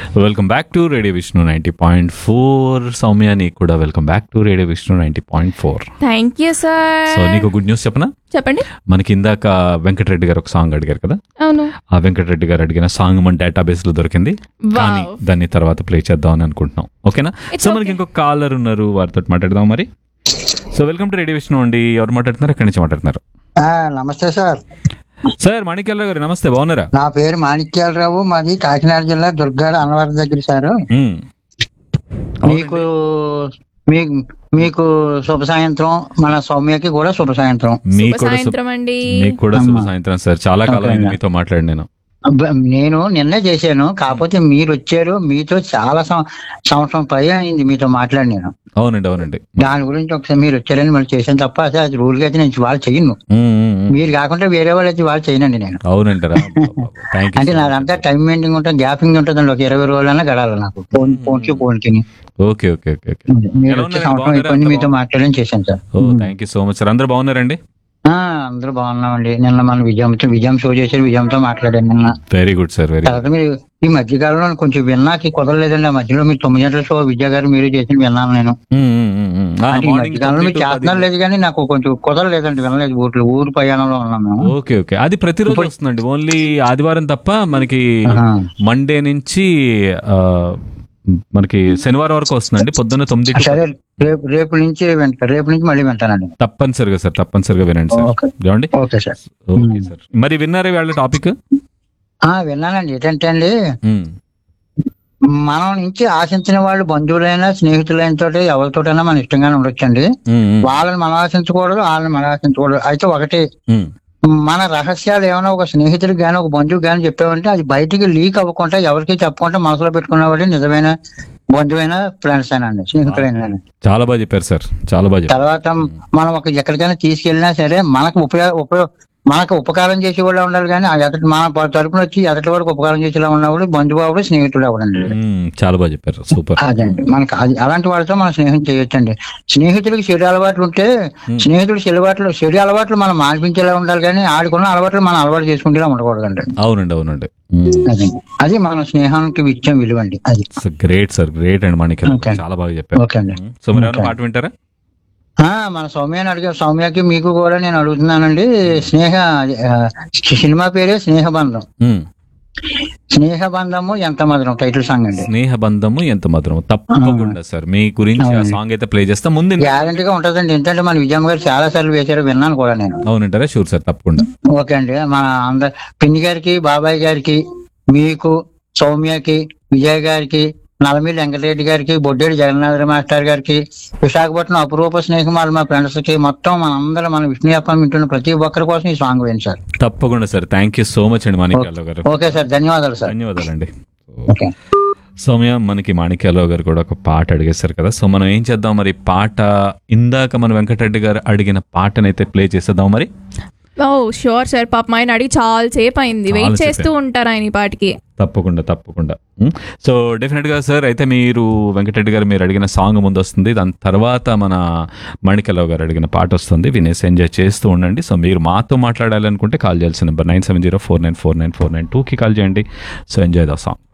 Welcome back to radio Vishnu ninety point four Soumya నీకు కూడా welcome back to radio Vishnu ninety point four thank you so sir నీకు good news చెప్పనా చెప్పండి మనకి ఇందాక వెంకటరెడ్డి గారు ఒక సాంగ్ అడిగారు కదా అవును ఆ వెంకటరెడ్డి గారు అడిగిన సాంగ్ మన డేటాబేస్ లో దొరికింది కానీ Wow. దాన్ని తర్వాత ప్లే చేద్దాం అని అనుకుంటున్నాం ఓకేనా It's సో మనకి ఇంకొక కాలర్ ఉన్నారు వారితో మాట్లాడదాం మరి so welcome to radio Vishnu అండి ఎవరు మాట్లాడుతున్నారు ఎక్కడి నుంచి మాట్లాడుతున్నారు ఆ, నమస్తే సార్ సార్ మాణిక్యాలరావు గారు నమస్తే బాగున్నారా నా పేరు మాణిక్యాలరావు మాది కాకినాడ జిల్లా దుర్గాడ అన్నవరం దగ్గర సార్ మ్మ్. మీకు మీకు మీకు శుభ సాయంత్రం మన సౌమ్యకి కూడా శుభ సాయంత్రం మీకు శుభ కూడా శుభ- సాయంత్రం అండి మీకు కూడా శుభ అమ్మా. సాయంత్రం సార్ చాలా కాలం అయింది ఓకేనా. మీతో మాట్లాడి నేను అబ్బ, నేను నిన్నే చేశాను కాకపోతే మీరు వచ్చారు మీతో చాలా సం- సంవత్సరం పై అయింది మీతో మాట్లాడి నేను అవునండి అవునండి దాని గురించి ఒకసారి మీరు వచ్చారని మళ్ళీ చేశాను తప్ప అసలు అది రూల్ గా అయితే నేను వాళ్ళు చేయను మ్మ్, మ్మ్, మ్మ్. మీరు కాకుండా వేరే వాళ్ళు అయితే వాళ్ళు చేయనండి నేను అవునంటారా థ్యాంక్ అంటే యూ నాదంతా టైం మెయింటింగ్ ఉంటుంది గ్యాపింగ్ ఉంటుంది ఒక ఇరవై రోజులన్నా గడాలి నాకు ఫోన్ ఫోన్ కి ఫోన్ కి ఓకే ఓకే ఓకే ఓకే మీరు ఎలా వచ్చే ఉన్నారు? సంవత్సరం బాగున్నారా? అయిపోయింది మీతో అంతా మాట్లాడని చేశాను సార్ ఓ thank you so much sir అందరూ బాగున్నారండి ఆ, అందరూ బాగున్నామండి నిన్న మన విజయంతో విజయం షో చేశారు విజయంతో మాట్లాడాను నిన్న వెరీ గుడ్ సార్ వెరీ తర్వాత మీరు ఈ మధ్య కాలంలో కొంచెం విన్నాకి కుదరలేదండి ఆ మధ్యలో మీరు తొమ్మిది గంటల షో విద్యా గారు మీరు చేసిన విన్నాను నేను అంటే ఈ మధ్య కాలంలో మీరు చేస్తున్నారు లేదు కానీ నాకు కొంచెం కుదరలేదండి వినలేదు ఊర్లో ఊరు ప్రయాణంలో ఉన్నాం మేము ఓకే ఓకే అది ప్రతిరోజు వస్తుందండి ఓన్లీ ఆదివారం తప్ప మనకి ఆహా. మండే నుంచి ఆ, మనకి శనివారం వరకు వస్తుందండి పొద్దున్న తొమ్మిది సరే రేపు రేపు నుంచి వింటా రేపు నుంచి మళ్ళీ వింటానండి తప్పనిసరిగా సార్ తప్పనిసరిగా వినండి సార్ ఓకే ఏమండి ఓకే సార్ ఓకే సార్ మరి విన్నారా వాళ్ళ టాపిక్ ఆ విన్నానండి ఏంటంటే అండి మనం నుంచి ఆశించిన వాళ్ళు బంధువులైనా స్నేహితులైన తోటి ఎవరితోటైనా మన ఇష్టంగానే ఉండొచ్చండి వాళ్ళని మనం ఆశించకూడదు వాళ్ళని మనం ఆశించకూడదు అయితే ఒకటి మన రహస్యాలు ఏమైనా ఒక స్నేహితుడికి గానీ ఒక బంధువు గానీ చెప్పామంటే అది బయటికి లీక్ అవ్వకుండా ఎవరికి చెప్పకుండా మనసులో పెట్టుకున్నవాడి నిజమైన బంధువైన ఫ్రెండ్స్ అయినండి స్నేహితులైన చాలా బాగా చెప్పారు సార్ చాలా బాగా చెప్పారు తర్వాత మనం ఒక ఎక్కడికైనా తీసుకెళ్ళినా సరే మనకు ఉపయోగ ఉపయోగ మనకు ఉపకారం చేసే వాళ్ళు ఉండాలి కానీ ఆ ఎదుటి మన తరపున వచ్చి ఎదటి వరకు ఉపకారం చేసేలా ఉన్నవాడు బంధువు అవడు స్నేహితుడు అవడండి మ్మ్, చాలా బాగా చెప్పారు సూపర్ అదండి మనకి అది అలాంటి వాళ్ళతో మనం స్నేహం చేయొచ్చండి స్నేహితుడికి చెడు అలవాట్లు ఉంటే స్నేహితుడు చెడు అలవాట్లు చెడు అలవాట్లు మనం మాన్పించేలా ఉండాలి కానీ ఆడుకున్న అలవాట్లు మనం అలవాటు చేసుకుంటేలా ఉండకూడదండి అవునండి అవునండి అది అది మన స్నేహానికి ఇచ్చే విలువ అండి అది గ్రేట్ సార్ గ్రేట్ అండి మనకి Okay. చాలా బాగా చెప్పారు ఓకే అండి సో మీరు ఏమైనా Okay. పాట వింటారా ఆ, మన సౌమ్యని అడిగా సౌమ్యకి మీకు కూడా నేను అడుగుతున్నానండి స్నేహ ఆ, సినిమా పేరే స్నేహబంధం మ్మ్. స్నేహబంధము ఎంత మధురం టైటిల్ సాంగ్ అండి స్నేహ బంధము ఎంత మాత్రం తప్పకుండా సార్ మీ గురించి ఆ సాంగ్ అయితే ప్లే చేస్తా ముందు గ్యారంటీగా ఉంటుందండి ఎందుకంటే మన విజయమ్మ గారు చాలా సార్లు వేశారు విన్నాను కూడా నేను అవునంటారా షూర్ సార్ తప్పకుండా ఓకే అండి మన అందరు పిన్ని గారికి బాబాయ్ గారికి మీకు సౌమ్యకి విజయ్ గారికి నలమిల్లి వెంకటరెడ్డి గారికి బొడ్డేడి జగన్నాథ మాస్టర్ గారికి విశాఖపట్నం అపురూప స్నేహమాలు మా ఫ్రెండ్స్ కి మొత్తం మన అందరం మన విష్ణు అప్పం వింటున్న ప్రతి ఒక్కరి కోసం ఈ సాంగ్ వేయండి సార్ తప్పకుండా sir thank you so much అండి మాణిక్యాలరావు గారు ఓకే సార్ ధన్యవాదాలు సార్ ధన్యవాదాలండి ఓకే సౌమ్య మనకి మాణిక్యాలరావు గారు కూడా ఒక పాట అడిగేశారు కదా సో మనం ఏం చేద్దాం మరి పాట ఇందాక మన వెంకటరెడ్డి గారు అడిగిన పాటనైతే ప్లే చేసేద్దాం మరి ఓ షూర్ సార్ పాప ఆయన అడిగి చాలా సేపు అయింది వెయిట్ చాలా సేపు చేస్తూ ఉంటారు ఆయన ఈ పాటికి తప్పకుండా తప్పకుండా ఉమ్. సో డెఫినెట్గా సార్ అయితే మీరు వెంకటరెడ్డి గారు మీరు అడిగిన సాంగ్ ముందు వస్తుంది దాని తర్వాత మన మణికరావు గారు అడిగిన పాట వస్తుంది వినేసి ఎంజాయ్ చేస్తూ ఉండండి సో మీరు మాతో మాట్లాడాలనుకుంటే కాల్ చేయాల్సిన number nine seven zero four nine four nine four nine టూకి కాల్ చేయండి సో ఎంజాయ్ ద సాంగ్